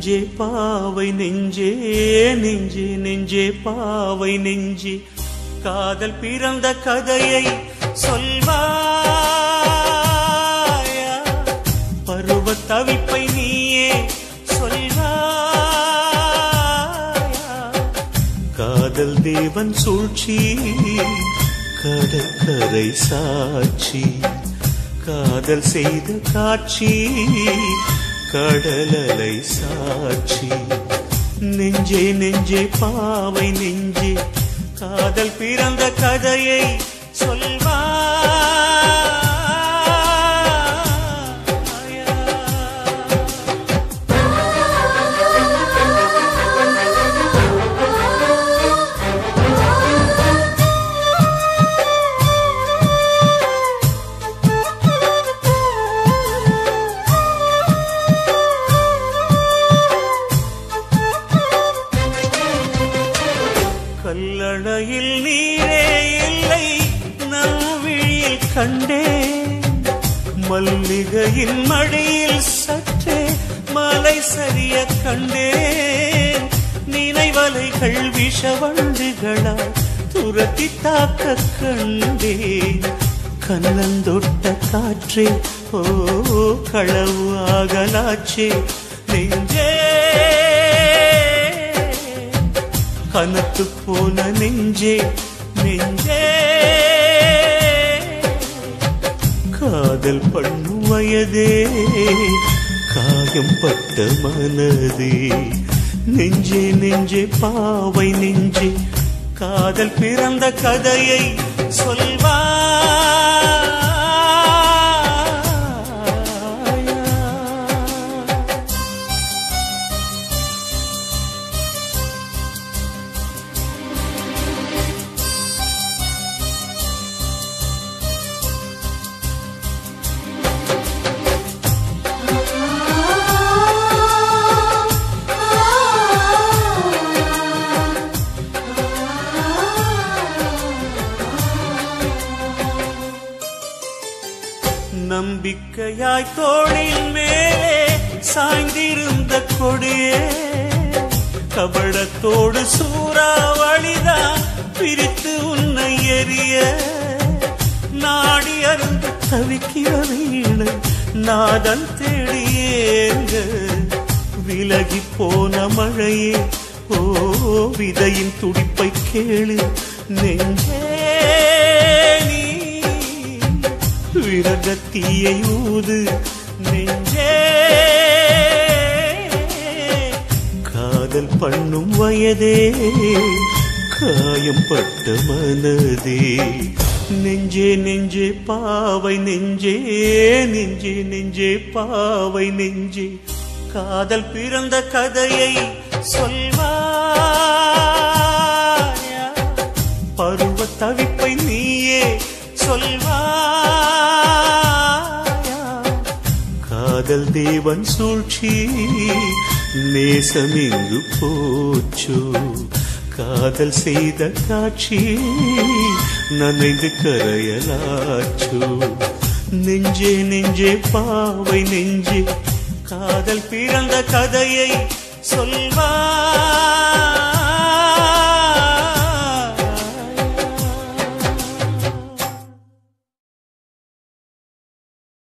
நெஞ்சே பாவை நெஞ்சே நெஞ்சே நெஞ்சே பாவை நெஞ்சே காதல் பிறந்த கதையை சொல்வாயா பருவ தவிப்பை நீயே சொல்வாயா காதல் தேவன் சூழ்ச்சி கடற்கரை சாட்சி காதல் செய்த காட்சி கடலலை சாட்சி நெஞ்சே நெஞ்சே பாவை நெஞ்சே காதல் பிறந்த கதையை சொல்வாயா கல்லணையில் நீரே இல்லை நல்விழியில் கண்டேன் மல்லிகையின் மடியில் சற்றே மலை சரிய கண்டேன் நினைவலைகள் விஷவண்டுகளால் துரத்தி தாக்க கண்டேன் கண்ணந்தொட்ட காற்றே ஓ களவு ஆகலாச்சே நெஞ்சே கனத்து போன நெஞ்சே நெஞ்சே காதல் பண்ணும் வயதே காயம் பட்ட மனதே நெஞ்சே நெஞ்சே பாவை நெஞ்சே காதல் பிறந்த கதையை சொல்வாயா நம்பிக்கையாய் தோளில் மேலே சாய்ந்திருந்த கொடியே கபடத்தோடு சூறாவளிதான் பிரித்து உன்னை எறிய நாடி அருந்து தவிக்கிற வீணை நாதன் தேடியேங்க விலகி போன மழையே ஓ விதையின் துடிப்பை கேளு நெஞ்சே நீ விரகத்தீயை ஊது நெஞ்சே காதல் பண்ணும் வயதே காயம் பட்ட மனதே நெஞ்சே நெஞ்சே பாவை நெஞ்சே நெஞ்சே நெஞ்சே பாவை நெஞ்சே காதல் பிறந்த கதையை சொல்வாயா பருவ தவிப்பை நீயே சொல்வாயா காதல் தேவன் சூழ்ச்சி நேசம் எங்கு போச்சோ காதல் செய்த காட்சி நனைந்து கரையலாச்சோ நெஞ்சே நெஞ்சே பாவை நெஞ்சே காதல் பிறந்த கதையை சொல்வா